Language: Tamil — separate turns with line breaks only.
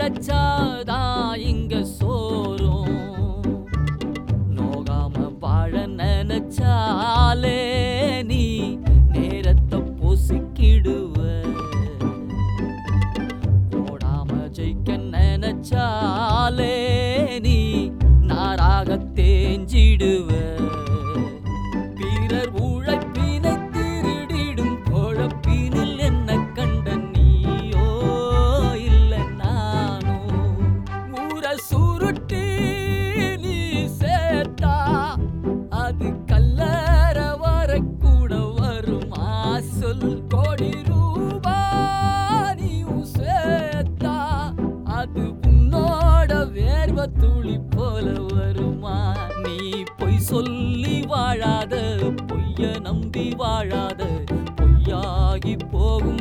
உழைச்சாதான் இங்க சோறும் நோகாம வாழ நினைச்சாலே நீ நேரத்தை பொசுக்கிடுவ ஓடாம ஜெயிக்க நினைச்சாலே நீ நாராக தேஞ்சிடுவ பிறர் உழைப்பினை திருடிடும் குழப்பினில் என்ன கண்ட நீயோ இல்ல நானோ ஊர சுருட்டி நீ சேர்த்தா அது கல்லற வர கூட வருமா சொல் கோடி ரூபாய் நீயும் சேர்த்தா அது உன்னோட வேர்வ துளி போல வருமா நீ பொய் சொல்லி வாழாத பொய்ய நம்பி வாழாத பொய்யாகி போகும்